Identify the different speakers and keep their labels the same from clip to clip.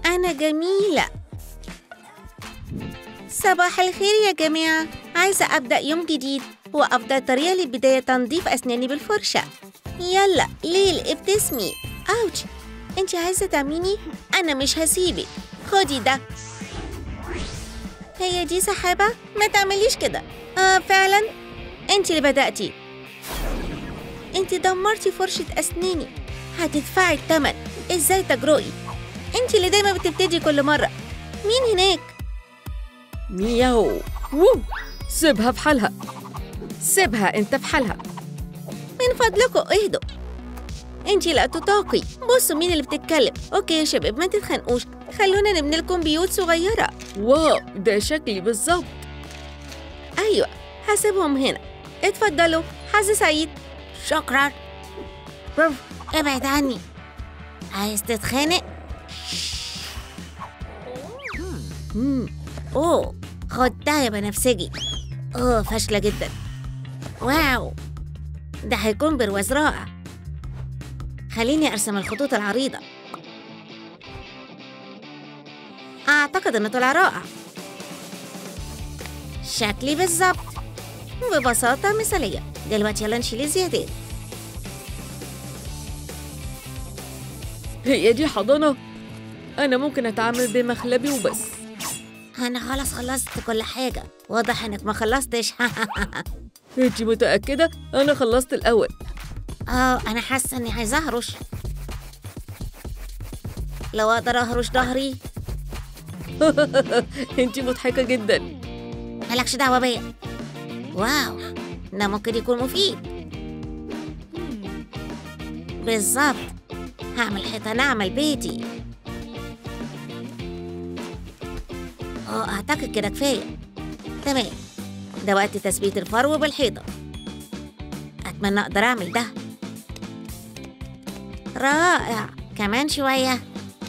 Speaker 1: أنا جميلة صباح الخير يا جماعة عايزة أبدأ يوم جديد وأفضل طريقة للبداية تنظيف أسناني بالفرشة يلا ليل ابتسمي أوتش أنت عايزة تعميني؟ أنا مش هسيبك خدي ده هي دي سحابة؟ ما تعمليش كده آه فعلا أنت اللي بدأتي أنت دمرتي فرشة أسناني هتدفعي الثمن إزاي تجرؤي؟ أنت اللي دايما بتبتدي كل مرة مين هناك؟
Speaker 2: مياو وو سيبها في حالها سيبها انت في حالها
Speaker 1: من فضلكم اهدوا انت لا تطاقي بصوا مين اللي بتتكلم اوكي يا شباب ما تتخانقوش خلونا نبني لكم بيوت صغيره
Speaker 2: واو ده شكلي بالظبط
Speaker 1: ايوه هسيبهم هنا اتفضلوا حظ سعيد شكرا برف ابعد عني عايز تتخانق
Speaker 2: مم.
Speaker 1: اوه خدتها يا بنفسجي اوه فاشله جدا واو ده هيكون برواز رائع خليني ارسم الخطوط العريضه اعتقد انه طلع رائع شكلي بالظبط ببساطه مثاليه دلوقتي يلا نشيل الزيادات
Speaker 2: هي دي حضانة أنا ممكن أتعامل بمخلبي وبس
Speaker 1: انا خلاص خلصت كل حاجه واضح انك ما خلصتش
Speaker 2: انتي متأكدة؟ أنا خلصت الأول
Speaker 1: اه انا حاسه اني عايزه اهرش لو اقدر اهرش ظهري
Speaker 2: انتي مضحكة جدا
Speaker 1: مالكش دعوه بيا واو ده ممكن يكون مفيد بالظبط هعمل حيطه ناعمه لبيتي اه اعتقد كده كفايه تمام ده وقت تثبيت الفرو بالحيطه اتمنى اقدر اعمل ده رائع كمان شويه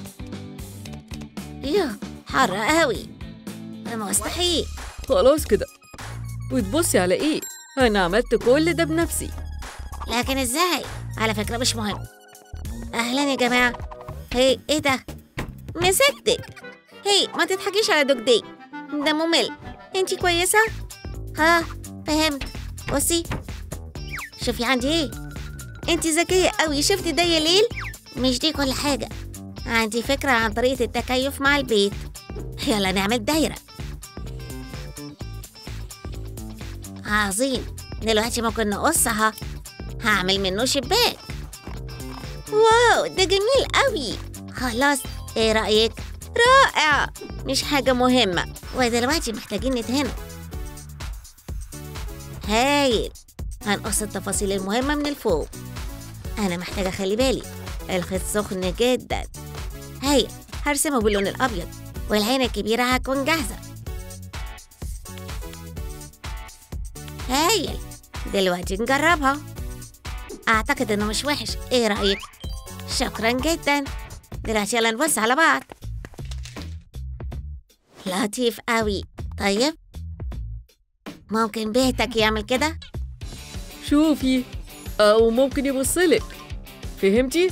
Speaker 1: يوه حر قوي مستحيل
Speaker 2: خلاص كده وتبصي على إيه؟ أنا عملت كل ده بنفسي
Speaker 1: لكن ازاي على فكره مش مهم اهلا يا جماعه هي ايه ده مسكتك هي ما تضحكيش على دوك ده ممل انتي كويسه ها فهمت بصي شوفي عندي ايه انتي ذكيه قوي شفتي ده يا ليل مش دي كل حاجه عندي فكره عن طريقه التكيف مع البيت يلا نعمل دايره عظيم دلوقتي ممكن نقصها هعمل منه شباك واو ده جميل قوي خلاص ايه رأيك؟ رائع مش حاجة مهمة ودلوقتي محتاجين ندهنه هايل هنقص التفاصيل المهمة من الفوق أنا محتاجة أخلي بالي الخيط سخن جدا هايل هرسمه باللون الأبيض والعين الكبيرة هتكون جاهزة هايل دلوقتي نجربها أعتقد إنه مش وحش إيه رأيك؟ شكرا جدا دلوقتي يلا نبص على بعض لطيف قوي طيب ممكن بيتك يعمل كده؟
Speaker 2: شوفي أو ممكن يبصلك فهمتي؟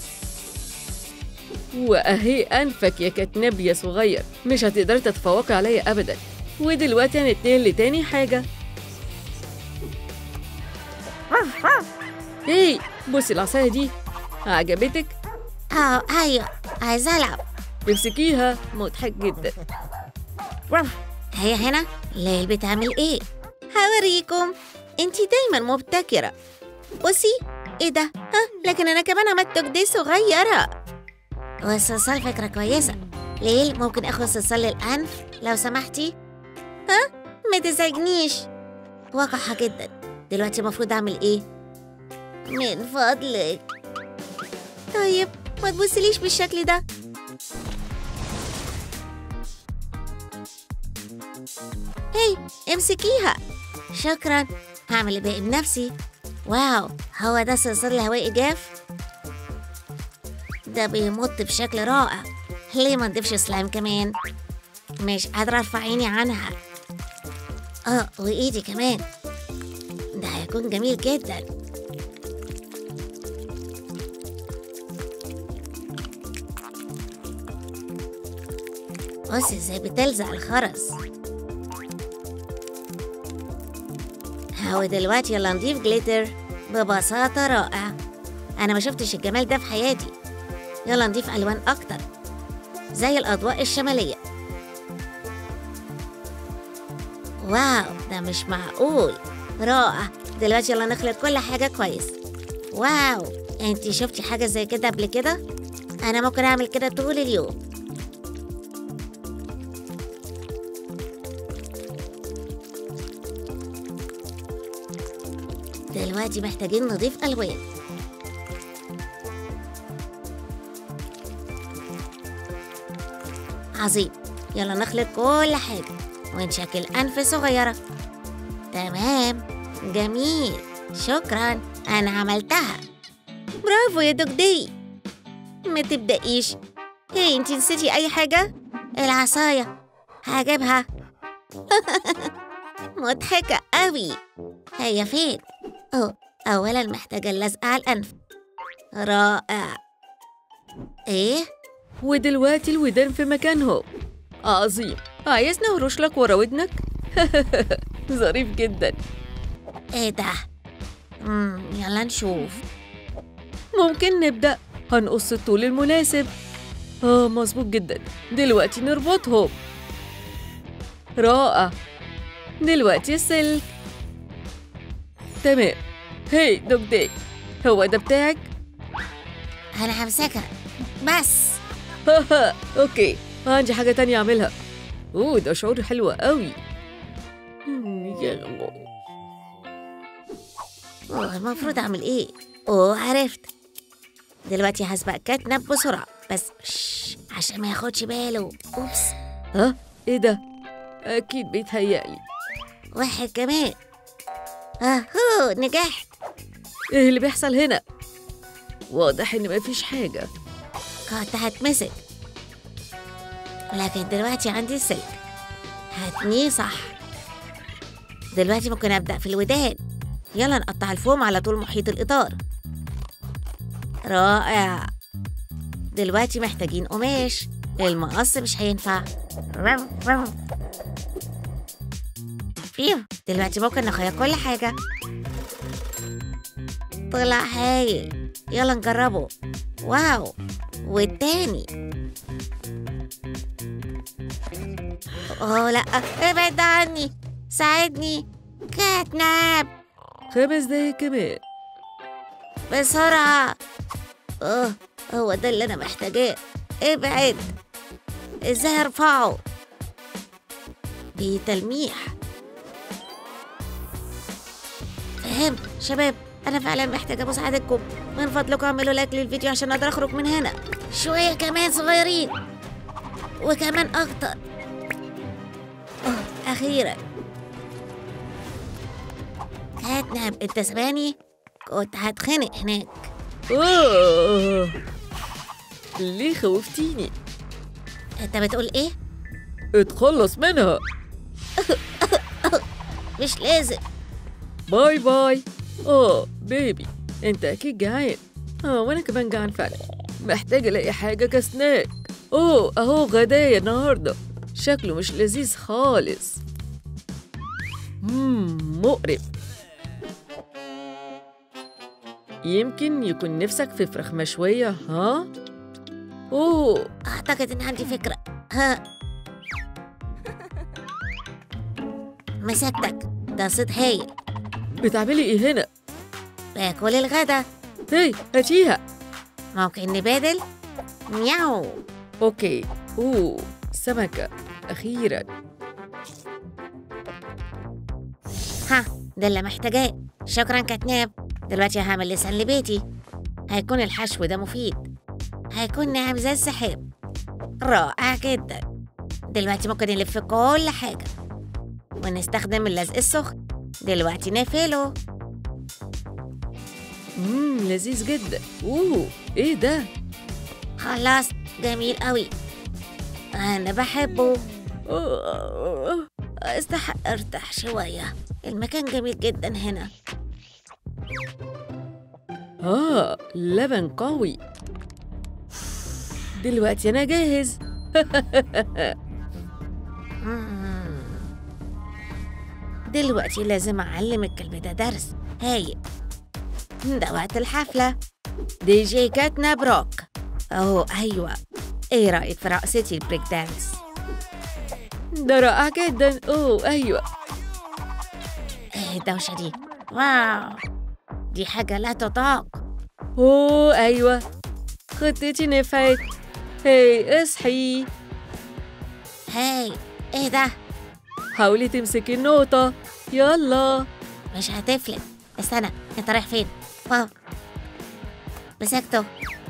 Speaker 2: وأهي أنفك يا كتنب يا صغير مش هتقدري تتفوقي عليا أبدا ودلوقتي هنتنقل لتاني حاجة ايه بصي العصاية دي عجبتك؟
Speaker 1: اه ايوه عايزة العب
Speaker 2: امسكيها مضحك جدا
Speaker 1: هي هنا ليل بتعمل ايه هوريكم انتي دايما مبتكرة بصي ايه ده ها لكن انا كمان عملت تجديد صغيرة والصلصال فكرة كويسة ليل ممكن اخد صلصال للانف لو سمحتي ها ما تزعجنيش وقحة جدا دلوقتي المفروض اعمل ايه من فضلك طيب ما تبصليش بالشكل ده هي امسكيها شكرا هعمل الباقي بنفسي واو هو ده صرصار الهوائي جاف ده بيمط بشكل رائع ليه ما نضيفش سلايم كمان مش قادرة ارفع عيني عنها اه وايدي كمان ده هيكون جميل جدا بص ازاي بتلزق الخرز هو دلوقتي يلا نضيف جليتر ببساطة رائع أنا ما شفتش الجمال ده في حياتي يلا نضيف ألوان أكتر زي الأضواء الشمالية واو ده مش معقول رائع دلوقتي يلا نخلط كل حاجة كويس واو انتي شفتي حاجة زي كده قبل كده؟ أنا ممكن أعمل كده طول اليوم دلوقتي محتاجين نضيف ألوان عظيم يلا نخلط كل حاجة ونشكل أنف صغيرة تمام جميل شكرا أنا عملتها برافو يا دكدي ما تبدأيش هي انتي نسيتي أي حاجة؟ العصاية هجيبها مضحكة قوي هي فين؟ أوه أولا محتاجة اللزقة على الأنف رائع إيه؟
Speaker 2: ودلوقتي الودان في مكانهم عظيم عايزني أهرش لك ورا ودنك؟ ظريف جدا
Speaker 1: إيه ده؟ مم يلا نشوف
Speaker 2: ممكن نبدأ هنقص الطول المناسب آه مظبوط جدا دلوقتي نربطهم رائع دلوقتي السلك تمام هي دوك دي هو ده بتاعك
Speaker 1: أنا همسكها بس
Speaker 2: اوكي عندي حاجة تانية أعملها أوه ده شعور حلو قوي
Speaker 1: أوه المفروض أعمل إيه؟ أوه عرفت دلوقتي هسبق كاتنب بسرعة بس شش عشان ما ياخدش باله أوبس
Speaker 2: ها ايه ده أكيد بيتهيألي
Speaker 1: واحد كمان أهو نجحت
Speaker 2: ايه اللي بيحصل هنا واضح إن مفيش حاجة
Speaker 1: كنت هتمسك لكن دلوقتي عندي السلك هتنيه صح دلوقتي ممكن أبدأ في الودان يلا نقطع الفوم على طول محيط الإطار رائع دلوقتي محتاجين قماش المقص مش هينفع فيو دلوقتي ممكن نخيط كل حاجة طلع هايل يلا نجربه واو والتاني اوه لا ابعد عني ساعدني كاتناب
Speaker 2: خمس دقايق كمان
Speaker 1: بسرعة اوه هو ده اللي انا محتاجاه ابعد ازاي ارفعه بتلميح فهمت شباب انا فعلا محتاجه مساعدتكم من فضلكم اعملوا لايك للفيديو عشان اقدر اخرج من هنا شويه كمان صغيرين وكمان اكتر أوه اخيرا هاتنب انت سامعني كنت هتخنق هناك
Speaker 2: أوه. ليه خوفتيني
Speaker 1: انت بتقول ايه
Speaker 2: اتخلص منها
Speaker 1: مش لازم
Speaker 2: باي باي اه بيبي انت اكيد جعان اه وانا كمان جعان فعلا محتاج الاقي حاجه كسناك اوه اهو غدايا النهارده شكله مش لذيذ خالص مم مقرف يمكن يكون نفسك في فراخ مشوية ها؟ أوه
Speaker 1: اعتقد ان عندي فكره ها مسكتك ده صيد هايل
Speaker 2: بتعملي إيه هنا؟
Speaker 1: باكل الغدا
Speaker 2: هي هاتيها
Speaker 1: ممكن نبادل مياو
Speaker 2: أوكي أوه سمكة أخيرا
Speaker 1: ها ده اللي محتاجاه شكرا كتناب دلوقتي هعمل لسان لبيتي هيكون الحشو ده مفيد هيكون ناعم زي السحاب رائع جدا دلوقتي ممكن نلف كل حاجة ونستخدم اللزق السخن دلوقتي نقفله
Speaker 2: مم لذيذ جدا أوه إيه ده؟
Speaker 1: خلاص جميل قوي أنا بحبه
Speaker 2: آه،
Speaker 1: استحق ارتاح شوية المكان جميل جدا هنا
Speaker 2: آه لبن قوي دلوقتي أنا جاهز
Speaker 1: مم. دلوقتي لازم أعلم الكلب ده درس هايل ده وقت الحفلة دي جي كاتنا بروك أوه أيوة إيه رأيك في رقصتي البريك دانس؟
Speaker 2: ده رائع جدا أوه أيوة
Speaker 1: إيه الدوشة دي؟ واو دي حاجة لا تطاق
Speaker 2: أوه أيوة خطتي نفعت هاي اصحي
Speaker 1: هاي إيه ده؟
Speaker 2: حاولي تمسكي النقطة يلا
Speaker 1: مش هتفلت استنى انت رايح فين واو مسكته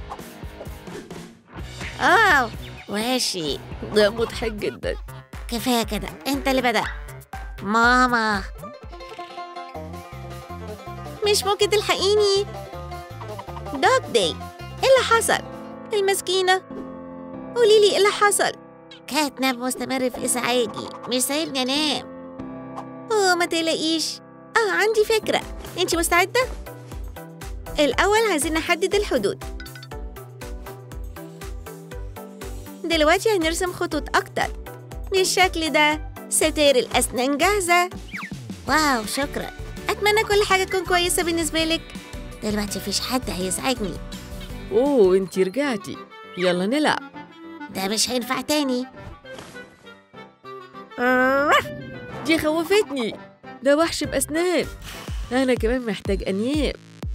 Speaker 1: واو ماشي
Speaker 2: ده مضحك جدا
Speaker 1: كفايه كده انت اللي بدأ ماما مش ممكن تلحقيني دوج داي ايه اللي حصل المسكينة قولي لي ايه اللي حصل كاتنب مستمر في ازعاجي مش سايبني انام اوه ما تقلقيش اه عندي فكرة انت مستعدة؟ الأول عايزين نحدد الحدود دلوقتي هنرسم خطوط أكتر بالشكل ده ستائر الأسنان جاهزة واو شكرا أتمنى كل حاجة تكون كويسة بالنسبة لك دلوقتي مفيش حد هيزعجني
Speaker 2: أوه انتي رجعتي يلا نلعب
Speaker 1: ده مش هينفع تاني
Speaker 2: دي خوفتني ده وحش بأسنان أنا كمان محتاج أنياب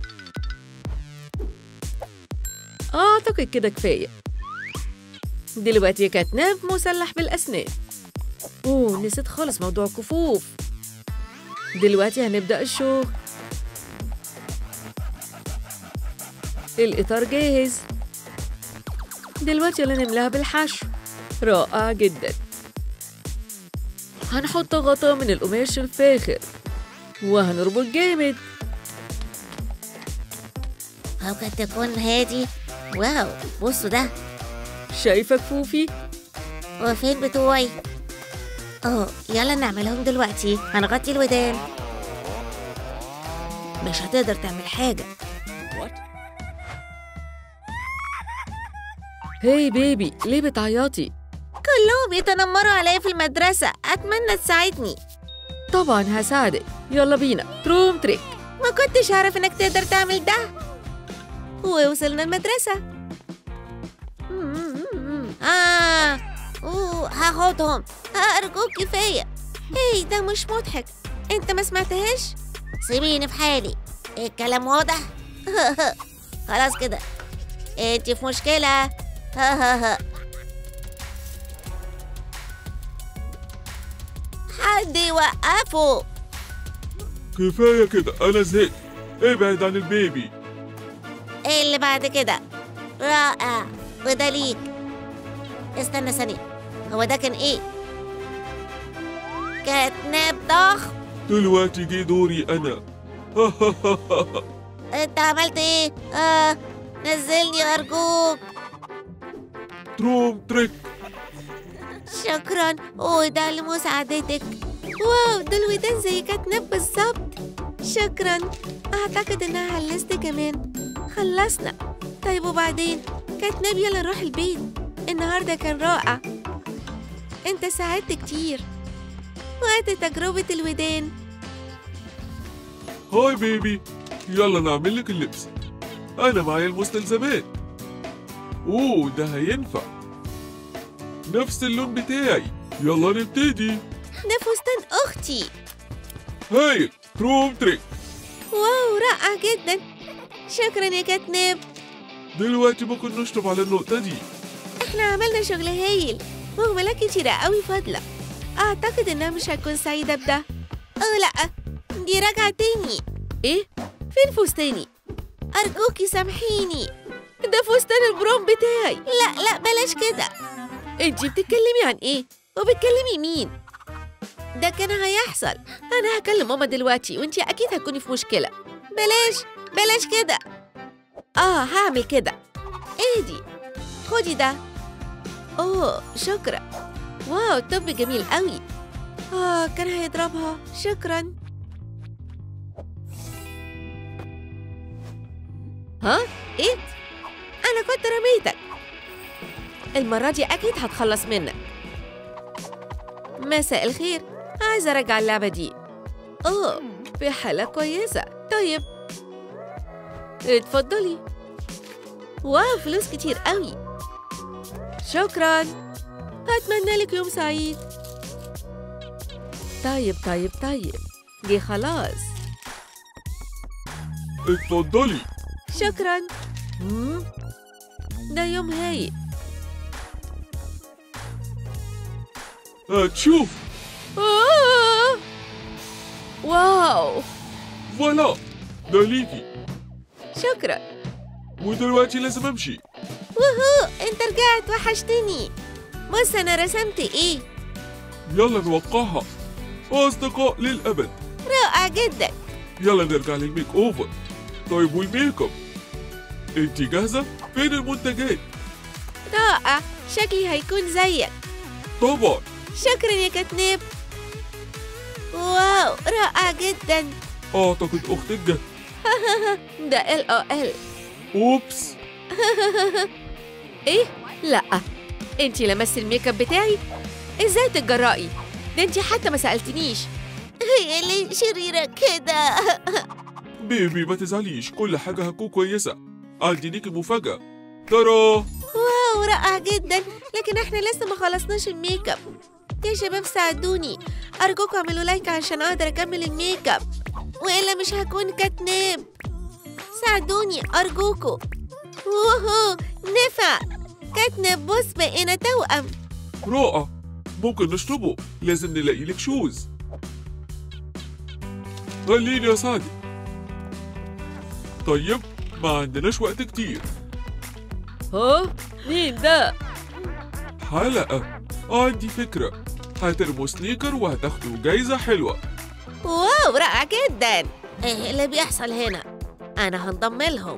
Speaker 2: أعتقد كده كفاية دلوقتي كاتناب مسلح بالأسنان أوه نسيت خالص موضوع الكفوف دلوقتي هنبدأ الشغل الإطار جاهز دلوقتي يلا نملاها بالحشو رائع جدا هنحط غطا من القماش الفاخر وهنربط جامد
Speaker 1: ممكن تكون هادي واو بصوا ده
Speaker 2: شايفة كفوفي
Speaker 1: وفين بتوعي اه يلا نعملهم دلوقتي هنغطي الودان مش هتقدر تعمل حاجة
Speaker 2: هاي بيبي ليه بتعيطي
Speaker 1: كلهم بيتنمروا عليا في المدرسة أتمنى تساعدني
Speaker 2: طبعا هساعدك يلا بينا تروم تريك
Speaker 1: ما كنتش أعرف إنك تقدر تعمل ده ووصلنا المدرسة آه أوه هاخدهم أرجوك كفاية إيه ده مش مضحك أنت ما سمعتهاش سيبيني في حالي الكلام واضح خلاص كده أنت في مشكلة حد يوقفه
Speaker 3: كفاية كده أنا زهقت ابعد عن البيبي
Speaker 1: ايه اللي بعد كده رائع وده ليك استنى ثانية هو ده كان ايه كاتناب ضخم
Speaker 3: دلوقتي جه دوري أنا
Speaker 1: انت عملت ايه اه نزلني ارجوك
Speaker 3: تروم تريك
Speaker 1: شكرا وده لمساعدتك واو دول ودان زي كاتناب بالظبط شكرا اعتقد انها هلست كمان خلصنا طيب وبعدين كاتناب يلا نروح البيت النهارده كان رائع انت ساعدت كتير وقت تجربة الودان
Speaker 3: هاي بيبي يلا نعمل لك اللبس أنا معايا المستلزمات أوه ده هينفع نفس اللون بتاعي يلا نبتدي
Speaker 1: ده فستان أختي
Speaker 3: هايل تروم تريك
Speaker 1: واو رائع جدا شكرا يا كاتناب
Speaker 3: دلوقتي ممكن نشطب على النقطة دي
Speaker 1: احنا عملنا شغل هايل مهملات كتيرة قوي فاضلة أعتقد إنها مش هتكون سعيدة بده أه لأ دي راجعة تاني
Speaker 2: ايه
Speaker 1: فين فستاني؟ أرجوكي سامحيني
Speaker 2: ده فستان البروم بتاعي
Speaker 1: لا لا بلاش كده
Speaker 2: انتي بتتكلمي عن ايه
Speaker 1: وبتكلمي مين؟ ده كان هيحصل
Speaker 2: انا هكلم ماما دلوقتي وانتي اكيد هتكوني في مشكله
Speaker 1: بلاش بلاش كده
Speaker 2: اه هعمل كده
Speaker 1: ايه دي؟ خدي ده
Speaker 2: اوه شكرا
Speaker 1: واو توب جميل قوي اه كان هيضربها شكرا
Speaker 2: ها ايه
Speaker 1: أنا كنت رميتك
Speaker 2: المره دي اكيد هتخلص منك مساء الخير عايزة أرجع اللعبة دي أوه في حالة كويسة طيب اتفضلي
Speaker 1: واو فلوس كتير قوي
Speaker 2: شكرا أتمنى لك يوم سعيد طيب طيب طيب جه خلاص
Speaker 3: اتفضلي
Speaker 2: شكرا مم. ده يوم هايل
Speaker 3: هتشوف
Speaker 2: آه! واو
Speaker 3: فوالا ده ليكي
Speaker 2: شكرا
Speaker 3: ودلوقتي لازم امشي
Speaker 1: وهو انت رجعت وحشتني بص انا رسمت ايه
Speaker 3: يلا نوقعها أصدقاء للأبد
Speaker 1: رائع جدا
Speaker 3: يلا نرجع للميك أوفر طيب والميك اب انت جاهزة؟ فين المنتجات؟
Speaker 1: رائع شكلي هيكون زيك
Speaker 3: طبعا
Speaker 1: شكرا يا كتناب واو رائع جدا
Speaker 3: أعتقد أختك جت
Speaker 2: ده ال او ال
Speaker 3: أوبس
Speaker 2: ايه لا انتي لمستي الميك اب بتاعي ازاي تتجرأي ده انتي حتى ما سألتنيش
Speaker 1: هي ليه شريرة كده
Speaker 3: بيبي ما تزعليش كل حاجة هتكون كويسة عندي ليكي مفاجأة ترى
Speaker 1: واو رائع جدا لكن احنا لسه ما خلصناش الميك اب يا شباب ساعدوني ارجوكم اعملوا لايك عشان اقدر اكمل الميك اب والا مش هكون كاتناب ساعدوني ارجوكم ووهو نفع كاتناب بص بقينا توأم
Speaker 3: رائع ممكن نشربه لازم نلاقي لك شوز خليني أساعدك طيب ما عندناش وقت كتير
Speaker 2: ها مين ده
Speaker 3: حلقة عندي فكرة هترموا سنيكر وهتاخدوا جايزة حلوة
Speaker 1: واو رائع جدا ايه اللي بيحصل هنا انا هنضم لهم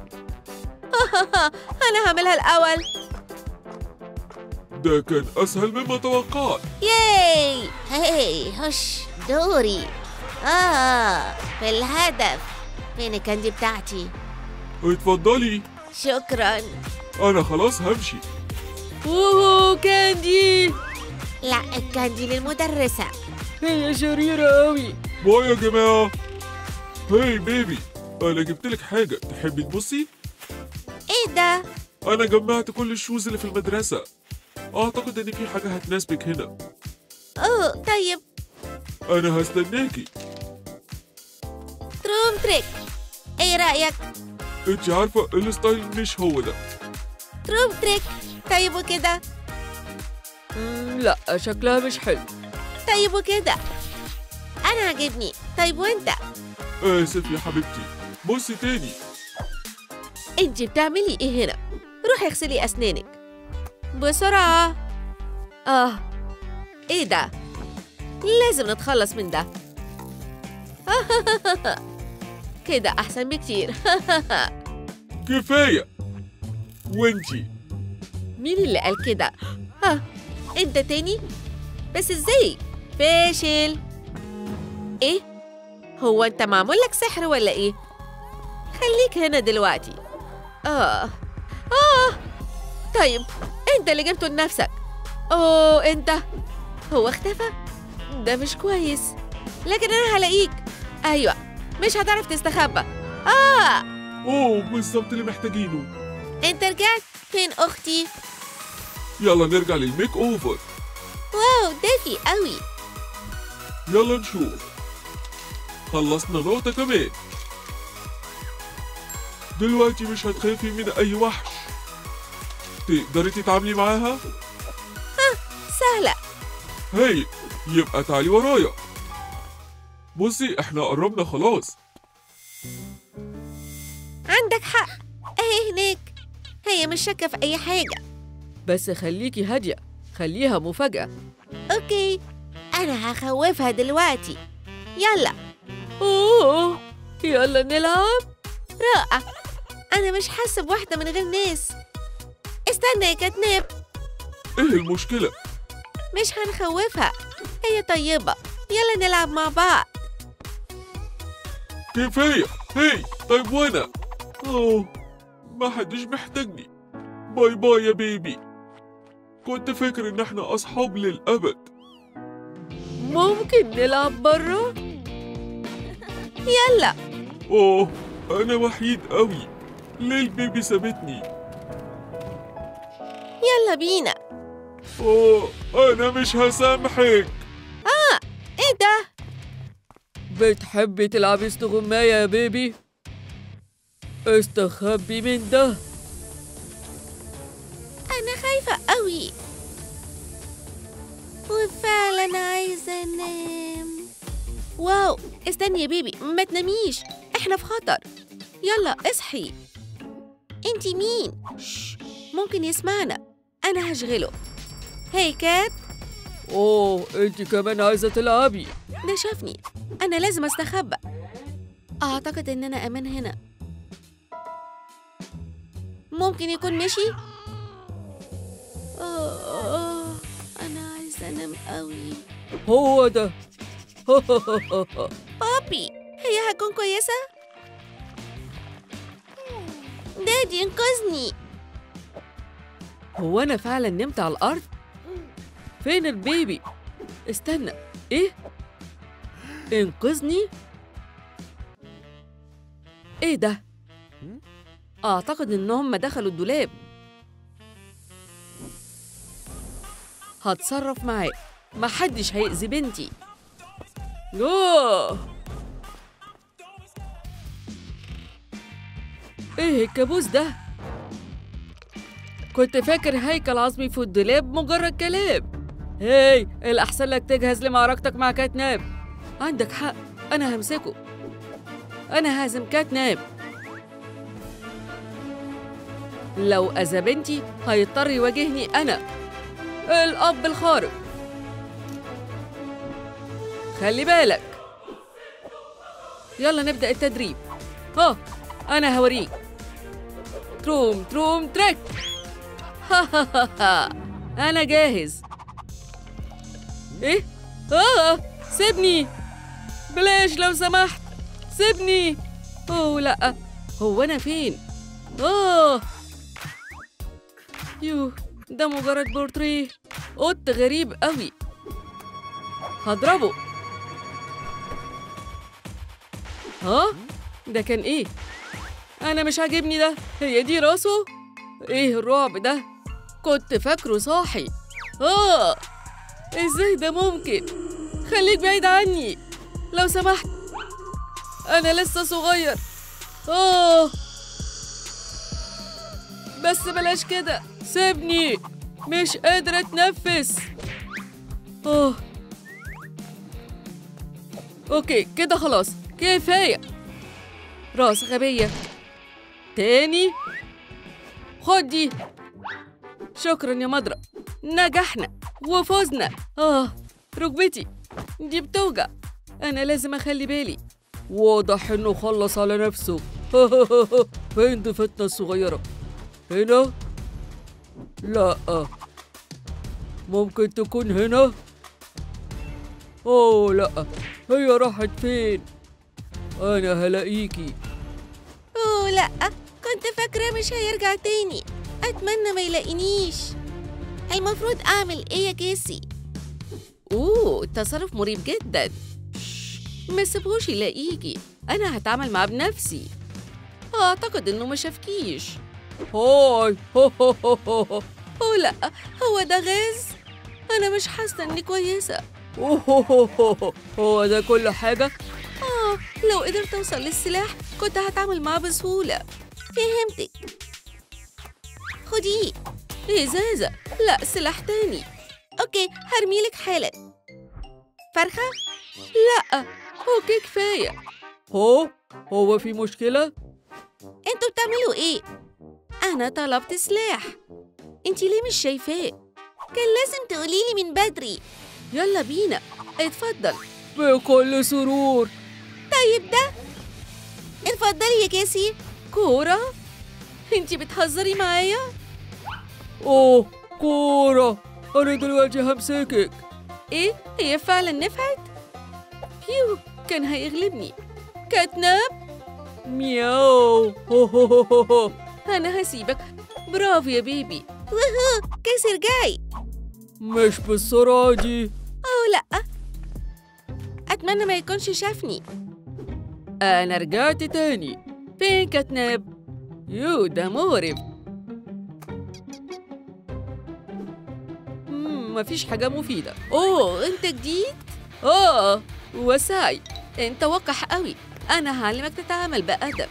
Speaker 2: انا هعملها الاول
Speaker 3: ده كان أسهل مما توقعت
Speaker 1: ياي هاي هش دوري اه في الهدف فين الكاندي بتاعتي
Speaker 3: اتفضلي
Speaker 1: شكرا
Speaker 3: أنا خلاص همشي
Speaker 2: اوه كاندي
Speaker 1: لا الكاندي للمدرسة
Speaker 2: هي شريرة قوي
Speaker 3: باي يا جماعة هاي بيبي أنا جبت لك حاجة تحبي تبصي؟
Speaker 1: ايه ده
Speaker 3: أنا جمعت كل الشوز اللي في المدرسة أعتقد إن في حاجة هتناسبك هنا
Speaker 1: اوه طيب
Speaker 3: أنا هستناكي
Speaker 1: تروم تريك ايه رأيك
Speaker 3: أنت عارفة الستايل مش هو ده
Speaker 1: تروم تريك طيب وكده
Speaker 2: مم، لا شكلها مش حلو
Speaker 1: طيب وكده انا عاجبني طيب وانت
Speaker 3: آسف يا حبيبتي بصي تاني
Speaker 2: انتي بتعملي ايه هنا روحي اغسلي اسنانك بسرعة اه ايه ده لازم نتخلص من ده كده احسن بكتير
Speaker 3: كفاية وانتي
Speaker 2: مين اللي قال كده ها انت تاني بس ازاي فاشل ايه هو انت معمول لك سحر ولا ايه خليك هنا دلوقتي اه اه طيب انت اللي جبته لنفسك اوه انت هو اختفى ده مش كويس لكن انا هلاقيك ايوه مش هتعرف تستخبى اه
Speaker 3: أوه بالظبط اللي محتاجينه
Speaker 1: انت رجعت فين اختي
Speaker 3: يلا نرجع للميك أوفر
Speaker 1: واو دافي قوي
Speaker 3: يلا نشوف خلصنا نقطة كمان دلوقتي مش هتخافي من أي وحش تقدري تتعاملي معاها؟
Speaker 1: سهلة
Speaker 3: هاي يبقى تعالي ورايا بصي احنا قربنا خلاص
Speaker 1: عندك حق اهي هناك هي مش شاكة في اي حاجة
Speaker 2: بس خليكي هادية خليها مفاجأة
Speaker 1: اوكي انا هخوفها دلوقتي يلا
Speaker 2: أوه يلا نلعب
Speaker 1: رائع انا مش حاسة بواحدة من غير ناس استنى يا كتناب
Speaker 3: ايه المشكلة؟
Speaker 1: مش هنخوفها هي طيبة يلا نلعب مع بعض
Speaker 3: كفاية هاي طيب وانا اوه ما حدش محتاجني باي باي يا بيبي كنت فاكر ان احنا اصحاب للابد
Speaker 2: ممكن نلعب برا؟
Speaker 1: يلا
Speaker 3: أوه أنا وحيد أوي ليه البيبي سابتني
Speaker 1: يلا بينا
Speaker 3: أوه أنا مش هسامحك
Speaker 1: ايه ده
Speaker 2: بتحبي تلعبي استغماية يا بيبي؟ استخبي من ده
Speaker 1: انا خايفة قوي وفعلا عايزة انام واو استني يا بيبي ما تناميش احنا في خطر يلا اصحي انتي مين شش. ممكن يسمعنا انا هشغله هاي كات
Speaker 2: اوه انت كمان عايزة تلعبي
Speaker 1: ده شافني انا لازم استخبى اعتقد ان انا امان هنا ممكن يكون مشي آه انا عايزه انام قوي
Speaker 2: هو ده
Speaker 1: بابي هي هتكون كويسه دادي انقذني
Speaker 2: هو انا فعلا نمت على الارض فين البيبي استنى ايه انقذني ايه ده اعتقد انهم دخلوا الدولاب هتصرف معاه محدش هيأذي بنتي أوه. ايه الكابوس ده كنت فاكر هيكل عظمي في الدولاب مجرد كلام هاي الأحسن لك تجهز لمعركتك مع كات ناب عندك حق أنا همسكه أنا هازم كات ناب لو أذى بنتي هيضطر يواجهني أنا الأب الخارق خلي بالك يلا نبدأ التدريب ها أنا هوريك تروم تروم تريك ها ها ها ها أنا جاهز إيه؟ آه سيبني بلاش لو سمحت سيبني أوه لأ هو أنا فين؟ آه يوه ده مجرد بورتريه قط غريب قوي هضربه ها ده كان ايه انا مش عاجبني ده هي دي راسه ايه الرعب ده كنت فاكره صاحي اه ازاي ده ممكن خليك بعيد عني لو سمحت انا لسه صغير اه بس بلاش كده سيبني مش قادرة اتنفس اه اوكي كده خلاص كفاية راس غبية تاني خد دي شكرا يا مضرب نجحنا وفزنا اه ركبتي دي بتوجع انا لازم اخلي بالي واضح انه خلص على نفسه فين ضفتنا الصغيرة هنا لا ممكن تكون هنا اوه لا هي راحت فين انا هلاقيكي
Speaker 1: اوه لا كنت فاكرة مش هيرجع تاني اتمنى ما يلاقينيش المفروض اعمل ايه يا كيسي اوه تصرف مريب جدا ما سيبهوش يلاقيكي انا هتعامل معاه بنفسي اعتقد انه ما شافكيش
Speaker 2: هاي هو هو هو هو
Speaker 1: اوه لا هو ده غاز انا مش حاسه اني كويسه
Speaker 2: هو هو ده كل حاجة
Speaker 1: اه لو قدرت اوصل للسلاح كنت هتعامل معاه بسهوله فهمتك خديه ازازه لا سلاح تاني اوكي هرميلك حالا فرخه لا اوكي كفايه
Speaker 2: هو هو في مشكلة
Speaker 1: انتوا بتعملوا ايه انا طلبت سلاح انتي ليه مش شايفاه كان لازم تقوليلي من بدري يلا بينا اتفضل
Speaker 2: بكل سرور
Speaker 1: طيب ده اتفضلي يا كيسي كورة انتي بتهزري معايا
Speaker 2: اوه كورة انا دلوقتي همسكك
Speaker 1: ايه هي فعلا نفعت بيو كان هيغلبني كاتناب
Speaker 2: مياو هو هو هو هو هو.
Speaker 1: انا هسيبك برافو يا بيبي وهو كسر جاي
Speaker 2: مش بالسرعة دي
Speaker 1: أو لأ أتمنى ما يكونش شافني
Speaker 2: أنا رجعت تاني فين كتناب؟ يو ده مقرف مم، مفيش حاجة مفيدة
Speaker 1: أوه أنت جديد؟
Speaker 2: آه وسعي أنت وقح قوي أنا هعلمك تتعامل بأدب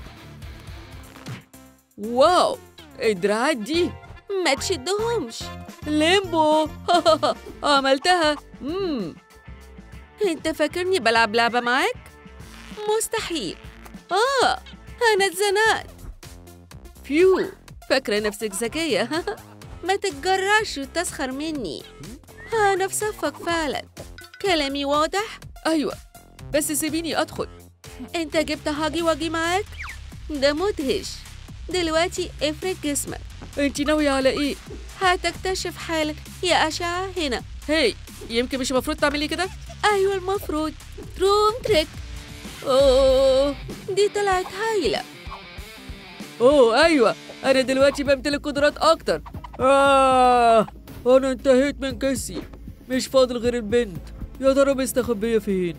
Speaker 2: واو الدراعات دي
Speaker 1: ما تشدهمش
Speaker 2: ليمبو عملتها مم.
Speaker 1: أنت فاكرني بلعب لعبة معاك؟ مستحيل آه أنا اتزنقت
Speaker 2: فيو فاكرة نفسك ذكية
Speaker 1: ما تتجرأش وتسخر مني أنا في صفك فعلا كلامي واضح؟
Speaker 2: أيوة بس سيبيني أدخل
Speaker 1: أنت جبت هاجي واجي معاك؟ ده مدهش دلوقتي افرد جسمك
Speaker 2: أنت ناوية على إيه؟
Speaker 1: هتكتشف حالك يا أشعة هنا
Speaker 2: هاي يمكن مش المفروض تعملي كده؟
Speaker 1: أيوة المفروض روم تريك أوه دي طلعت هايلة
Speaker 2: أوه أيوة أنا دلوقتي بمتلك قدرات أكتر آه أنا انتهيت من كسي مش فاضل غير البنت يا ترى مستخبية فين؟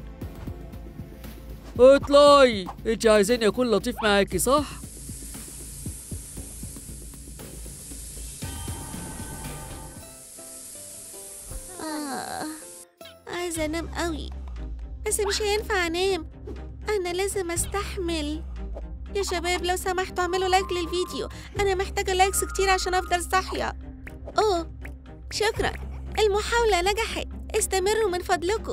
Speaker 2: اطلعي انت عايزاني اكون لطيف معاكي صح؟
Speaker 1: آه عايزة أنام قوي بس مش هينفع أنام أنا لازم أستحمل يا شباب لو سمحتوا اعملوا لايك للفيديو أنا محتاجة لايكس كتير عشان أفضل صاحية أوه شكرا المحاولة نجحت استمروا من فضلكم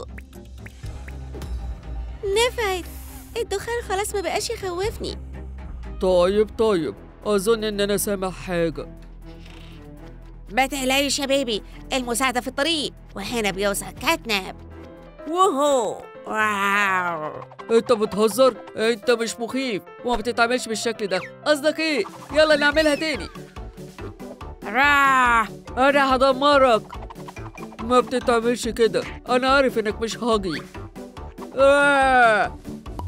Speaker 1: نفعت الدخان خلاص ما بقاش يخوفني
Speaker 2: طيب طيب اظن ان انا سامع حاجة
Speaker 1: ما تقلقيش يا بيبي المساعدة في الطريق وهنا بيوصل كاتناب ووهو واو
Speaker 2: انت بتهزر انت مش مخيف وما بتتعاملش بالشكل ده قصدك ايه يلا نعملها تاني
Speaker 1: راه
Speaker 2: انا هدمرك ما بتتعملش كده انا عارف انك مش هاجي آه.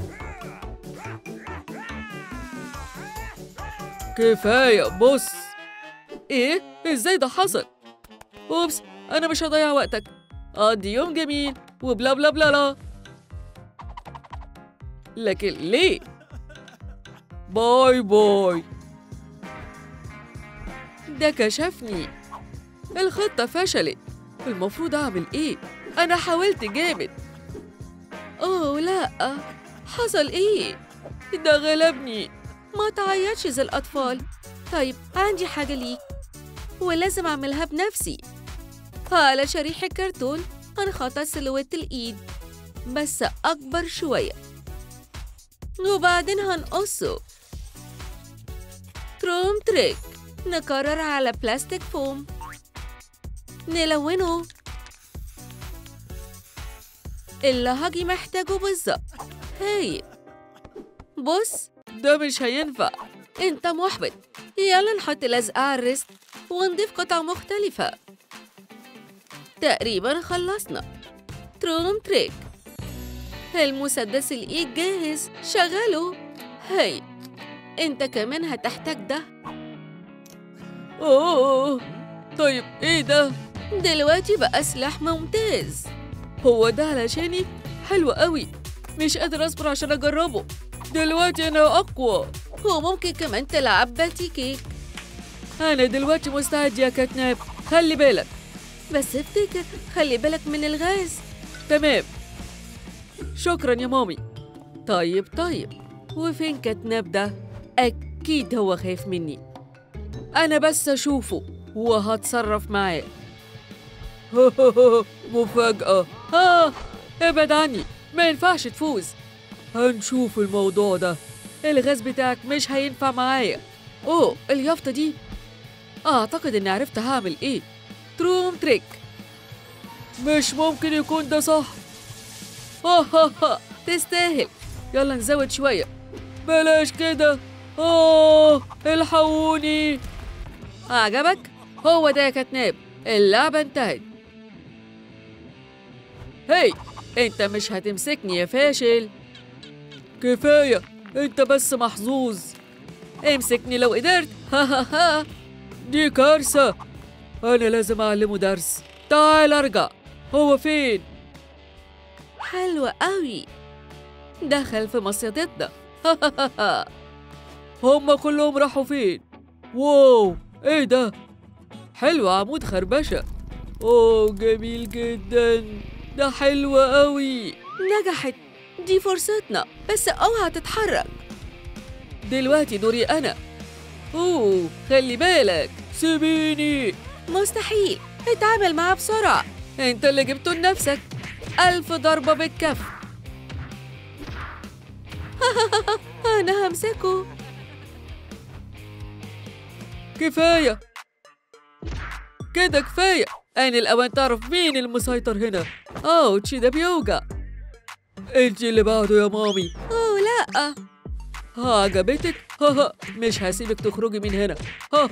Speaker 2: كفاية بص ايه ازاي ده حصل اوبس انا مش هضيع وقتك قضي يوم جميل وبلا بلا بلا لا لكن ليه باي باي ده كشفني الخطة فشلت المفروض أعمل إيه؟ أنا حاولت جامد أوه لأ حصل إيه؟ ده غلبني
Speaker 1: ما تعيطش زي الأطفال طيب عندي حاجة ليك ولازم أعملها بنفسي على شريحة كرتون هنخطط سلويت الإيد بس أكبر شوية وبعدين هنقصه تروم تريك نكرر على بلاستيك فوم نلونه اللي هاجي محتاجه بالظبط هايل بص
Speaker 2: ده مش هينفع
Speaker 1: انت محبط يلا نحط لزقة على الريست ونضيف قطع مختلفة تقريبا خلصنا تروم تريك المسدس الإيد جاهز شغله هاي انت كمان هتحتاج ده
Speaker 2: أوه طيب إيه ده؟
Speaker 1: دلوقتي بقى سلاح ممتاز
Speaker 2: هو ده علشاني؟ حلو قوي مش قادر أصبر عشان أجربه دلوقتي أنا أقوى
Speaker 1: وممكن كمان تلعب باتي كيك
Speaker 2: أنا دلوقتي مستعد يا كاتناب خلي بالك
Speaker 1: بس افتكر خلي بالك من الغاز
Speaker 2: تمام شكرا يا مامي طيب طيب وفين كاتناب ده؟ أكيد هو خايف مني أنا بس أشوفه وهتصرف معاه مفاجأة آه ابعد عني ما ينفعش تفوز هنشوف الموضوع ده الغاز بتاعك مش هينفع معايا أوه اليافطة دي أعتقد إني عرفت هعمل إيه تروم تريك مش ممكن يكون ده صح ها ها ها تستاهل يلا نزود شوية بلاش كده آه الحقوني عجبك؟ هو ده يا كتناب اللعبة انتهت هي انت مش هتمسكني يا فاشل كفاية انت بس محظوظ امسكني لو قدرت ها ها ها دي كارثة أنا لازم أعلمه درس تعال أرجع هو فين؟ حلوة قوي دخل في مصيدتنا هما كلهم راحوا فين؟ واو ايه ده؟ حلو عمود خربشة اوه جميل جدا ده حلو قوي نجحت دي فرصتنا بس اوعى تتحرك دلوقتي دوري انا اوه خلي بالك سيبيني مستحيل اتعامل معاه بسرعة انت اللي جبته لنفسك ألف ضربة بالكف أنا همسكه كفاية كده كفاية آن الأوان تعرف مين المسيطر هنا أوتش ده بيوجع انت اللي بعده يا مامي أوه لأ عجبتك؟ مش هسيبك تخرجي من هنا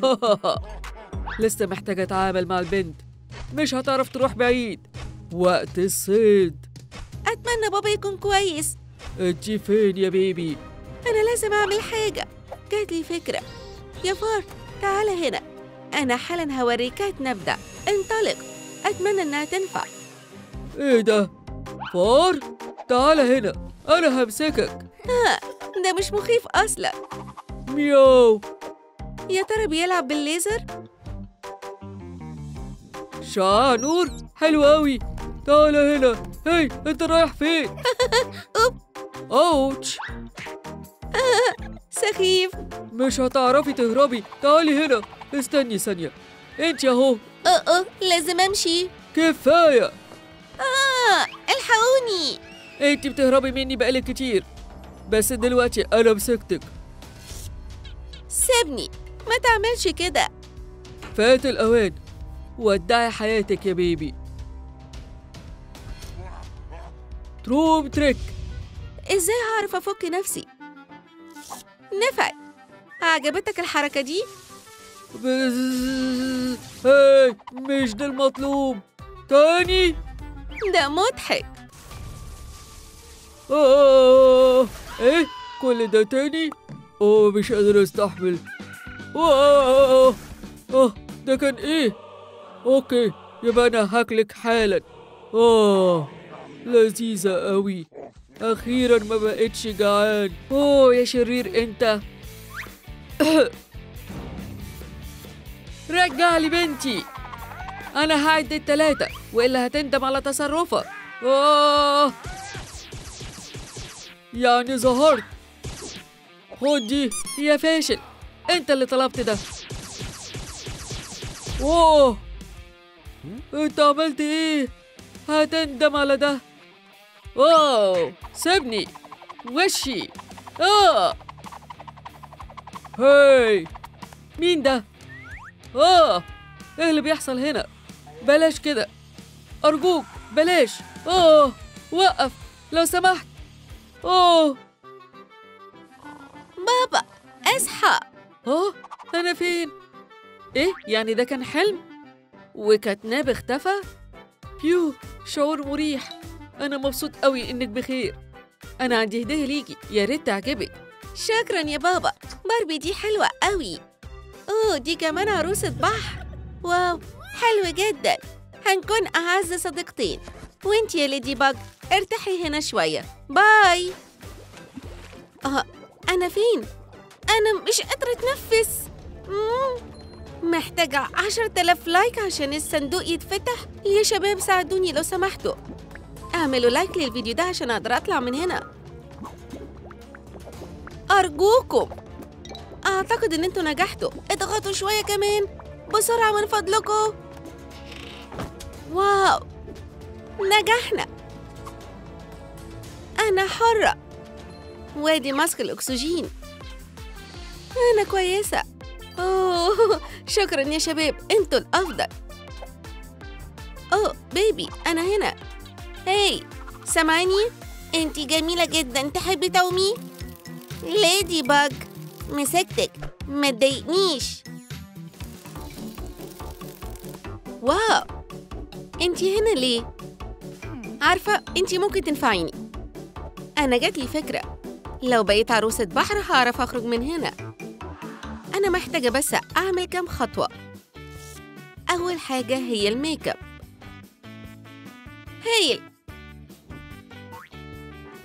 Speaker 2: لسه محتاجة أتعامل مع البنت مش هتعرف تروح بعيد وقت الصيد
Speaker 1: أتمنى بابا يكون كويس
Speaker 2: انت فين يا بيبي؟
Speaker 1: أنا لازم أعمل حاجة جات لي فكرة يا فار تعال هنا أنا حالا هوريك نبدأ انطلق أتمنى إنها تنفع
Speaker 2: ايه ده؟ فار؟ تعال هنا أنا همسكك
Speaker 1: ده مش مخيف أصلا
Speaker 2: مياو
Speaker 1: يا ترى بيلعب بالليزر؟
Speaker 2: شعاع نور حلو أوي تعال هنا هي انت رايح فين؟ اوتش
Speaker 1: سخيف
Speaker 2: مش هتعرفي تهربي تعالي هنا استني ثانية انت اهو
Speaker 1: أه أه لازم أمشي
Speaker 2: كفاية
Speaker 1: آه الحقوني
Speaker 2: انت بتهربي مني بقالك كتير بس دلوقتي انا مسكتك
Speaker 1: سيبني ما تعملش كده
Speaker 2: فات الأوان ودعي حياتك يا بيبي تروم تريك
Speaker 1: إزاي هعرف أفك نفسي؟ نفعت عجبتك الحركة دي؟
Speaker 2: بز... هاي مش ده المطلوب تاني
Speaker 1: ده مضحك
Speaker 2: آه. ايه كل ده تاني اوه مش قادر استحمل آه. اه ده كان ايه اوكي يبقى انا هاكلك حالا اه لذيذة قوي اخيرا ما بقتش جعان اوه يا شرير انت رجع لي بنتي انا هعد التلاتة والا هتندم على تصرفك آه. يعني ظهرت خد دي يا فاشل انت اللي طلبت ده اوه انت عملت ايه هتندم على ده اوه سيبني وشي اه هاي مين ده اه ايه اللي بيحصل هنا بلاش كده ارجوك بلاش اه وقف لو سمحت اوه
Speaker 1: بابا اصحى
Speaker 2: اه انا فين ايه يعني ده كان حلم وكتناب اختفى بيو شعور مريح انا مبسوط قوي انك بخير انا عندي هديه ليكي يا ريت تعجبك
Speaker 1: شكرا يا بابا باربي دي حلوة قوي اوه دي كمان عروسة بحر واو حلو جدا هنكون أعز صديقتين وانت يا ليدي باج ارتاحي هنا شوية باي اه أنا فين؟ أنا مش قادرة أتنفس مم. محتاجة عشرة آلاف لايك عشان الصندوق يتفتح يا شباب ساعدوني لو سمحتوا اعملوا لايك للفيديو ده عشان أقدر أطلع من هنا أرجوكم أعتقد إن انتوا نجحتوا اضغطوا شوية كمان بسرعة من فضلكم واو نجحنا أنا حرة وادي ماسك الأكسجين أنا كويسة أوه شكرا يا شباب انتوا الأفضل أوه بيبي أنا هنا هاي سامعني انتي جميلة جدا تحبي تومي ليدي باج مسكتك ما تضايقنيش واو انتي هنا ليه عارفة انتي ممكن تنفعيني انا جات لي فكرة لو بقيت عروسة بحر هعرف اخرج من هنا انا محتاجة بس اعمل كام خطوة اول حاجة هي الميك اب هايل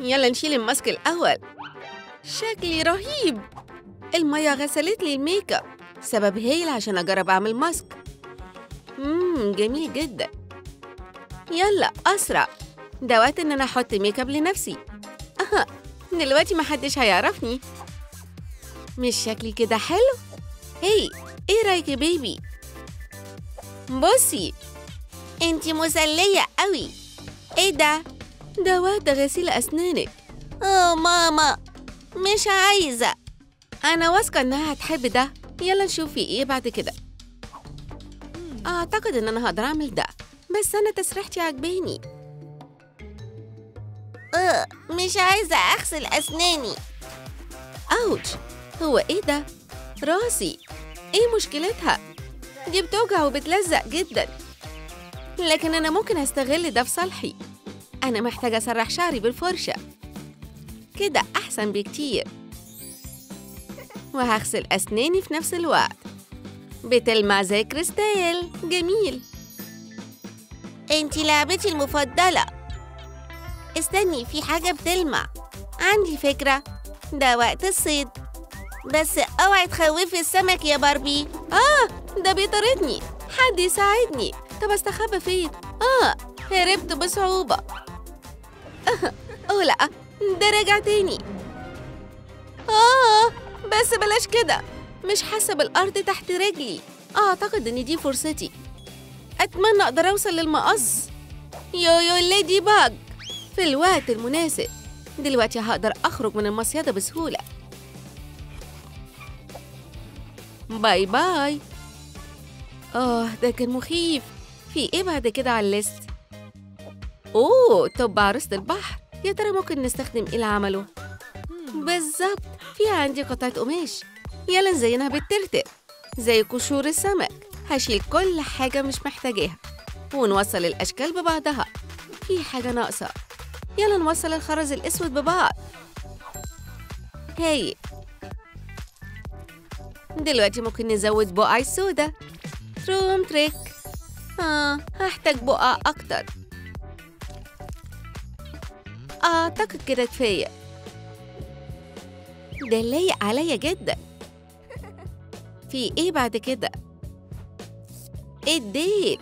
Speaker 1: يلا نشيل الماسك الأول شكلي رهيب المية غسلت لي الميك اب سبب هايل عشان أجرب أعمل ماسك مم جميل جدا يلا أسرع ده وقت إن أنا أحط ميك اب لنفسي أها دلوقتي محدش هيعرفني مش شكلي كده حلو؟ هي إيه رأيك يا بيبي؟ بصي انتي مسلية قوي ايه ده؟ ده وقت غسيل أسنانك اه ماما مش عايزة أنا واثقة إنها هتحب ده يلا نشوف في إيه بعد كده أعتقد إن أنا هقدر أعمل ده بس أنا تسريحتي عجباني أه مش عايزة أغسل أسناني أوتش هو إيه ده؟ راسي إيه مشكلتها؟ دي بتوجع وبتلزق جدا لكن أنا ممكن أستغل ده في صالحي أنا محتاجة أسرح شعري بالفرشة كده أحسن بكتير وهغسل أسناني في نفس الوقت بتلمع زي كريستال جميل انتي لعبتي المفضلة استني في حاجة بتلمع عندي فكرة ده وقت الصيد بس اوعي تخوفي السمك يا باربي اه ده بيطاردني حد يساعدني طب استخبى فين اه هربت بصعوبة اوه لا ده رجع تاني اه بس بلاش كده مش حاسة بالأرض تحت رجلي أعتقد إن دي فرصتي أتمنى أقدر أوصل للمقص يو يو ليدي باج في الوقت المناسب دلوقتي هقدر أخرج من المصيدة بسهولة باي باي آه ده كان مخيف في إيه بعد كده على الليست؟ أوه طب عروسة البحر يا ترى ممكن نستخدم إيه لعمله؟ بالظبط في عندي قطعة قماش يلا نزينها بالترتر زي قشور السمك هشيل كل حاجة مش محتاجاها ونوصل الأشكال ببعضها في حاجة ناقصة يلا نوصل الخرز الأسود ببعض هاي دلوقتي ممكن نزود بقع السودا تروم تريك آه هحتاج بقع أكتر أعتقد كده كفاية ده لايق عليا جدا في ايه بعد كده الديل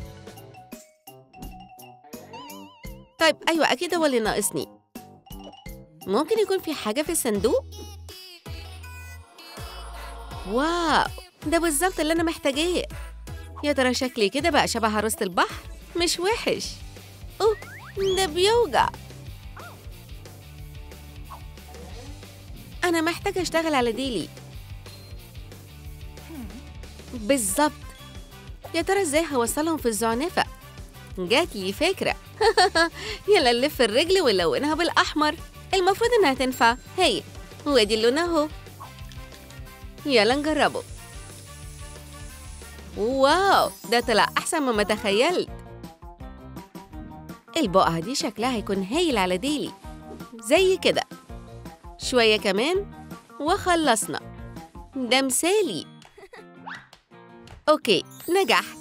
Speaker 1: طيب ايوه اكيد هو اللي ناقصني ممكن يكون في حاجه في الصندوق واو ده بالظبط اللي انا محتاجاه يا ترى شكلي كده بقى شبه عروسه البحر مش وحش اوه ده بيوجع أنا محتاجة أشتغل على ديلي بالظبط يا ترى إزاي هوصلهم في الزعنفة جات لي فكرة يلا نلف الرجل ونلونها بالأحمر المفروض إنها تنفع هي وادي اللون أهو يلا نجربه واو ده طلع أحسن مما تخيلت البقعة دي شكلها هيكون هايل على ديلي زي كده شوية كمان وخلصنا ده مثالي أوكي نجحت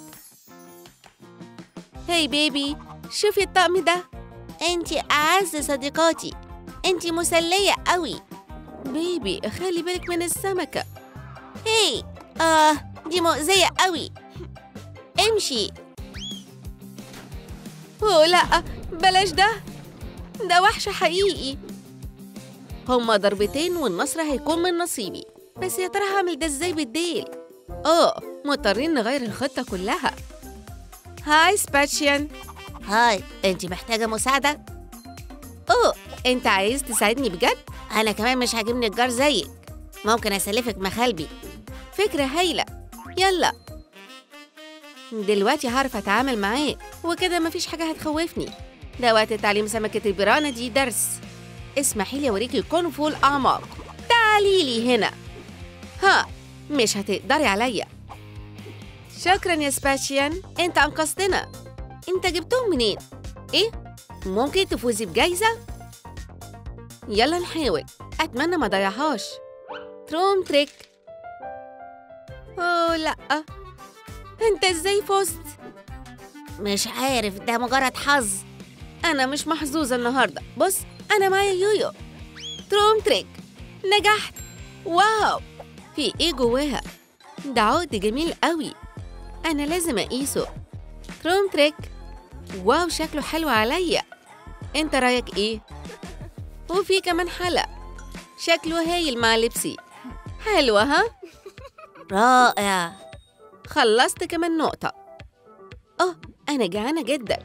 Speaker 1: هاي بيبي شوفي الطقم ده انتي أعز صديقاتي انتي مسلية قوي بيبي خلي بالك من السمكة هاي آه دي مؤذية قوي امشي أوه لأ بلاش ده ده وحش حقيقي هما ضربتين والنصر هيكون من نصيبي بس يا ترى هعمل ده ازاي بالديل اه مضطرين نغير الخطة كلها هاي سباتشيان هاي انت محتاجة مساعدة؟ اوه انت عايز تساعدني بجد؟ انا كمان مش عاجبني الجار زيك ممكن اسلفك مخالبي فكرة هايلة يلا دلوقتي هعرف اتعامل معاه وكده مفيش حاجة هتخوفني ده وقت تعليم سمكة البيرانا دي درس اسمحي لي اوريكي كونغ فو الاعماق تعالي لي هنا ها مش هتقدري عليا شكرا يا سباشيان انت انقذتنا انت جبتهم منين ايه ممكن تفوزي بجايزه يلا نحاول اتمنى ما ضيعهاش تروم تريك اوه لا انت ازاي فزت مش عارف ده مجرد حظ انا مش محظوظه النهارده بص أنا معايا يويو تروم تريك نجحت واو في إيه جواها ده عقد جميل قوي أنا لازم أقيسه تروم تريك واو شكله حلو عليا انت رايك ايه وفي كمان حلق شكله هايل مع لبسي حلوة ها رائع خلصت كمان نقطة اه انا جعانة جدا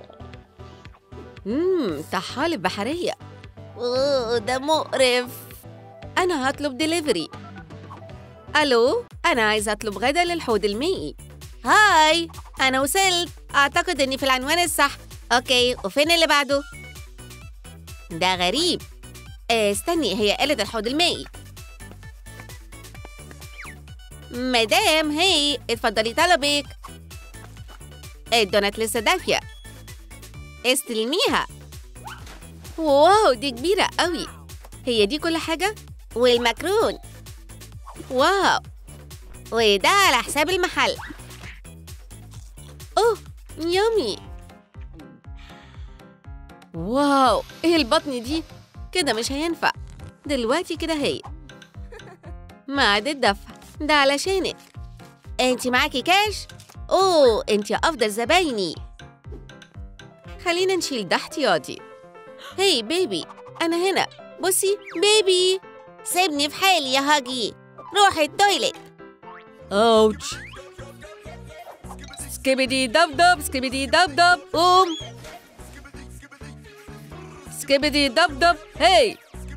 Speaker 1: امم طحالب بحرية اوه ده مقرف انا هطلب ديليفري الو انا عايزة اطلب غدا للحوض المائي هاي انا وصلت اعتقد اني في العنوان الصح اوكي وفين اللي بعده ده غريب آه، استني هي قالت الحوض المائي مدام هي اتفضلي طلبك الدونات لسه دافية استلميها واو دي كبيرة قوي هي دي كل حاجة والمكرون واو وده على حساب المحل اوه يامي واو ايه البطن دي كده مش هينفع دلوقتي كده هي ميعاد الدفع ده علشانك انت معاكي كاش اوه انت افضل زبايني خلينا نشيل ده احتياطي هي بيبي انا هنا بصي بيبي سيبني في حالي يا هاجي روحي التويليت
Speaker 2: اوتش سكيبيدي دب دب سكيبيدي دب دب قوم سكيبيدي دب دب هي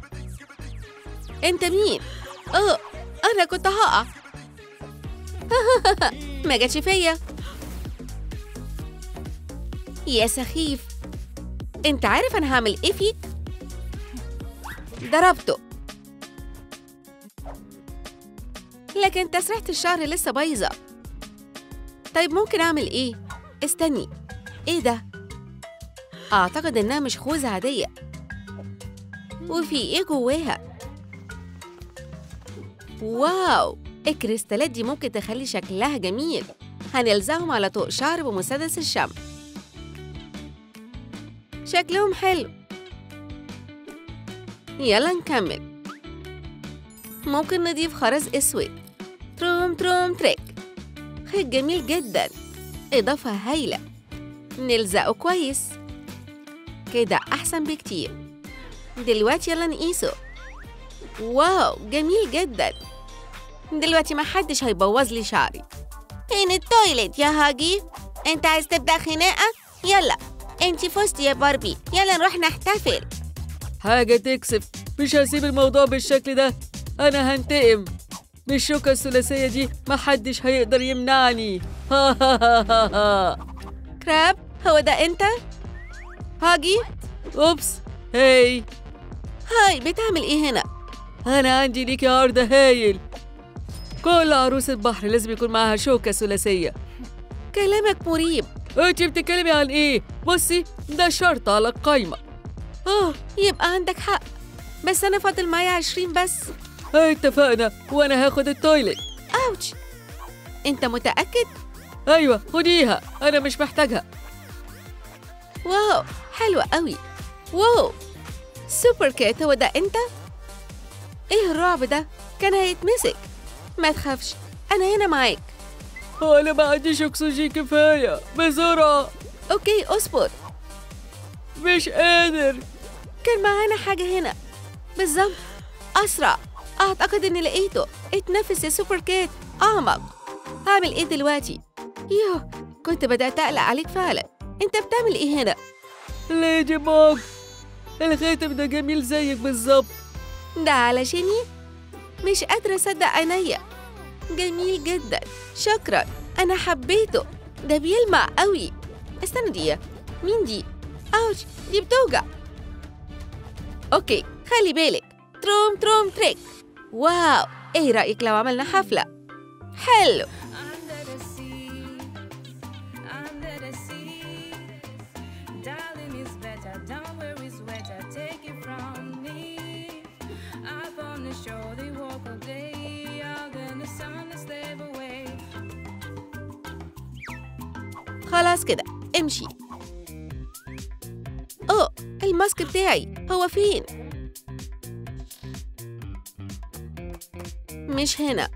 Speaker 1: انت مين اه انا كنت هقع ما جاتش فيا يا سخيف انت عارف انا هعمل ايه فيك ضربته لكن تسريحة الشعر لسه بايظة طيب ممكن اعمل ايه استني ايه ده اعتقد انها مش خوذة عادية وفي ايه جواها واو الكريستالات دي ممكن تخلي شكلها جميل هنلزقهم على طوق شعر بمسدس الشمع شكلهم حلو يلا نكمل ممكن نضيف خرز اسود تروم تروم تريك خيط جميل جدا اضافة هايلة نلزقه كويس كده احسن بكتير دلوقتي يلا نقيسه واو جميل جدا دلوقتي ما حدش هيبوظ لي شعري فين التويليت يا هاجي انت عايز تبدا خناقه يلا انت فزتي يا باربي يلا نروح نحتفل
Speaker 2: حاجة تكسف مش هسيب الموضوع بالشكل ده أنا هنتقم بالشوكة الثلاثية دي محدش هيقدر يمنعني ها ها ها ها ها
Speaker 1: كراب هو ده انت هاجي
Speaker 2: أوبس هاي
Speaker 1: هاي بتعمل ايه هنا
Speaker 2: أنا عندي ليكي عرض هايل كل عروسة بحر لازم يكون معاها شوكة ثلاثية
Speaker 1: كلامك مريب
Speaker 2: انت بتتكلمي عن ايه؟ بصي ده شرط على القايمة
Speaker 1: اه يبقى عندك حق بس انا فاضل معايا عشرين بس
Speaker 2: اتفقنا وانا هاخد التويلت
Speaker 1: اوتش انت متاكد
Speaker 2: ايوه خديها انا مش محتاجها
Speaker 1: واو حلوة قوي واو سوبر كات هو ده انت ايه الرعب ده كان هيتمسك ما تخافش انا هنا معاك
Speaker 2: انا ما عنديش اكسجين كفاية بسرعة
Speaker 1: اوكي اصبر
Speaker 2: مش قادر
Speaker 1: كان معانا حاجة هنا بالظبط أسرع أعتقد إني لقيته اتنفس يا سوبر كات أعمق هعمل إيه دلوقتي؟ يوه كنت بدأت أقلق عليك فعلا أنت بتعمل إيه هنا؟
Speaker 2: ليدي بوك الخاتم ده جميل زيك بالظبط
Speaker 1: ده علشاني؟ مش قادرة أصدق عينيا جميل جدا شكرا أنا حبيته ده بيلمع قوي استنى دقيقة مين دي؟ أوش دي بتوجع أوكي خلي بالك تروم تروم تريك واو إيه رأيك لو عملنا حفلة؟ حلو
Speaker 4: Under the sea, under the sea. Darling is better, don't worry, sweater, take it from me. Up on the shore, they walk all day, out in the sun, they slave away.
Speaker 1: خلاص كده امشي أوه الماسك بتاعي هو فين؟ مش هنا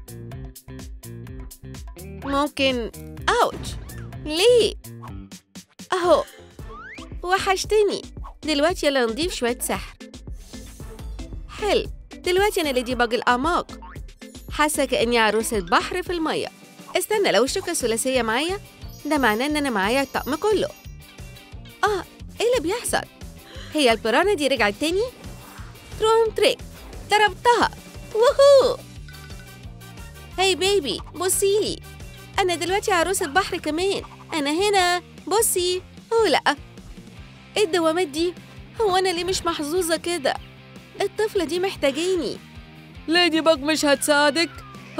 Speaker 1: ممكن أوتش ليه؟ أهو وحشتني دلوقتي يلا نضيف شوية سحر حلو دلوقتي أنا ليدي باج الأعماق حاسة كأني عروسة بحر في المية استنى لو الشوكة الثلاثية معايا ده معناه إن أنا معايا الطقم كله آه إيه اللي بيحصل؟ هي البرانا دي رجعت تاني؟ تروم تريك ضربتها ووهو هاي بيبي بصيلي أنا دلوقتي عروسة بحر كمان أنا هنا بصي أوه لأ إيه الدوامات دي؟ هو أنا ليه مش محظوظة كده؟ الطفلة دي محتاجاني
Speaker 2: ليدي باج مش هتساعدك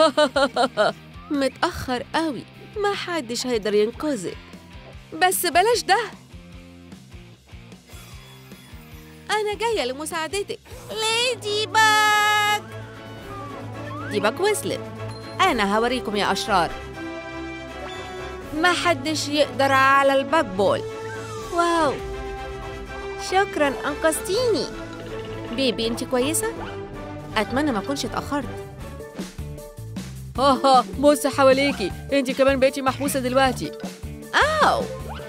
Speaker 1: متأخر قوي ما حدش هيقدر ينقذك بس بلاش ده أنا جاية لمساعدتك ليدي باج دي باج وصلت أنا هوريكم يا أشرار ما حدش يقدر على الباج بول واو شكرا أنقذتيني بيبي أنت كويسة؟ أتمنى ما أكونش اتأخرت
Speaker 2: ها ها بص حواليكي انت كمان بقيتي محبوسة دلوقتي
Speaker 1: أو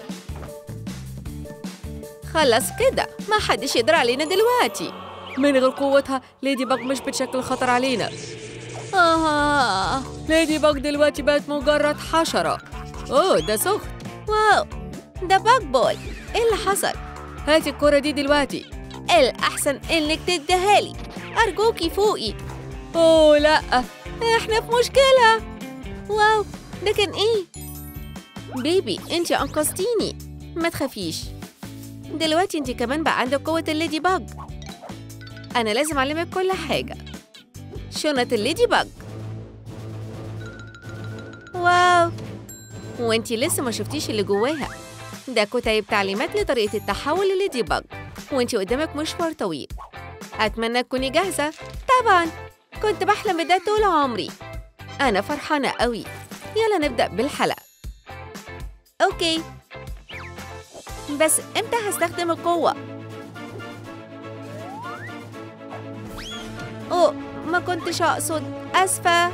Speaker 1: خلص كده ما حدش يقدر علينا دلوقتي
Speaker 2: من غير قوتها ليدي باج مش بتشكل خطر علينا
Speaker 1: آه
Speaker 2: ليدي باج دلوقتي بقت مجرد حشرة اوه ده سخن
Speaker 1: واو ده باج بول إيه اللي حصل؟
Speaker 2: هاتي الكرة دي دلوقتي
Speaker 1: الأحسن إنك تديها لي أرجوكي فوقي
Speaker 2: اوه لا
Speaker 1: إحنا في مشكلة واو ده كان إيه؟ بيبي أنت أنقذتيني ما تخافيش دلوقتي أنت كمان بقى عندك قوة الليدي باج أنا لازم أعلمك كل حاجة شنط الليدي باج واو وانتي لسه ما شفتيش اللي جواها ده كتيب تعليمات لطريقة التحول لليدي باج وانتي قدامك مشوار طويل أتمنى تكوني جاهزة طبعا كنت بحلم بده طول عمري أنا فرحانة قوي يلا نبدأ بالحلقة أوكي بس إمتى هستخدم القوة؟ أوه ما كنتش أقصد أسفة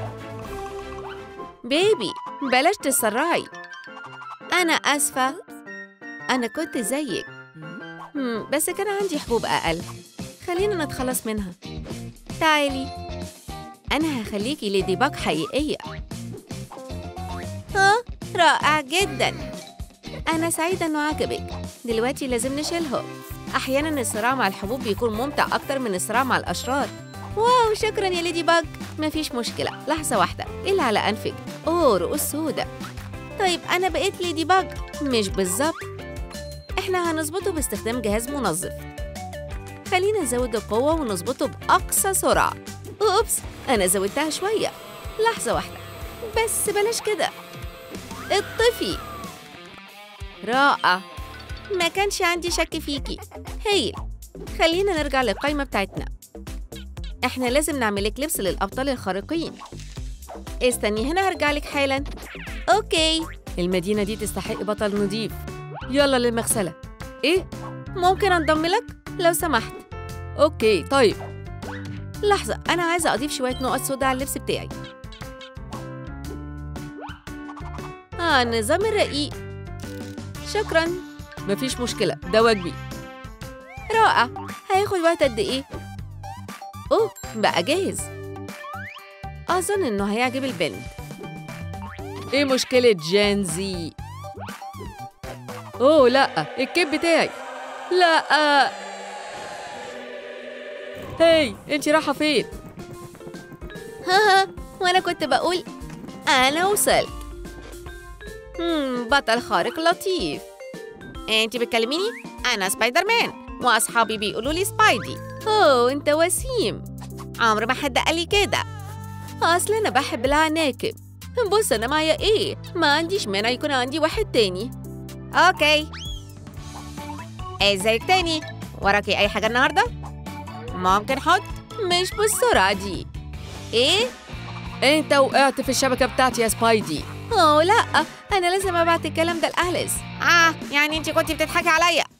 Speaker 1: بيبي بلاش تسرعي أنا أسفة أنا كنت زيك مم، بس كان عندي حبوب أقل خلينا نتخلص منها تعالي أنا هخليكي ليدي باج حقيقية ها رائع جدا أنا سعيدة إنه عجبك دلوقتي لازم نشيلهم أحيانا الصراع مع الحبوب بيكون ممتع أكتر من الصراع مع الأشرار واو شكرا يا ليدي باج مفيش مشكلة لحظة واحدة إيه اللي على أنفك؟ أوه رؤوس سودة طيب أنا بقيت ليدي باج مش بالظبط إحنا هنظبطه باستخدام جهاز منظف خلينا نزود القوة ونظبطه بأقصى سرعة أوبس أنا زودتها شوية لحظة واحدة بس بلاش كده اطفي رائع ما كانش عندي شك فيكي هايل خلينا نرجع للقايمة بتاعتنا احنا لازم نعملك لبس للأبطال الخارقين استني هنا هرجع لك حالا اوكي
Speaker 2: المدينة دي تستحق بطل نضيف يلا للمغسلة ايه
Speaker 1: ممكن انضم لك لو سمحت
Speaker 2: اوكي طيب
Speaker 1: لحظة أنا عايزة أضيف شوية نقط سودا على اللبس بتاعي آه النظام الرقيق شكرا
Speaker 2: مفيش مشكلة ده واجبي
Speaker 1: رائع هياخد وقت قد إيه؟ أوه بقى جاهز أظن إنه هيعجب البنت
Speaker 2: ايه مشكلة جين زي اوه لا الكيب بتاعي لا هاي انتي رايحة فين
Speaker 1: ها ها وأنا كنت بقول أنا وصلت هم بطل خارق لطيف أنت بتكلميني؟ أنا سبايدر مان وأصحابي بيقولوا لي سبايدي أوه أنت وسيم عمر ما حد قال لي كده أصل أنا بحب العناكب بص أنا معايا إيه؟ ما عنديش مانع يكون عندي واحد تاني أوكي ازيك تاني؟ وراكي أي حاجة النهاردة؟ ممكن حط؟ مش بالسرعة دي إيه؟
Speaker 2: انت وقعت في الشبكة بتاعتي يا سبايدي
Speaker 1: أوه لأ أنا لازم أبعت الكلام ده لأهلس آه يعني أنت كنتي بتضحكي عليا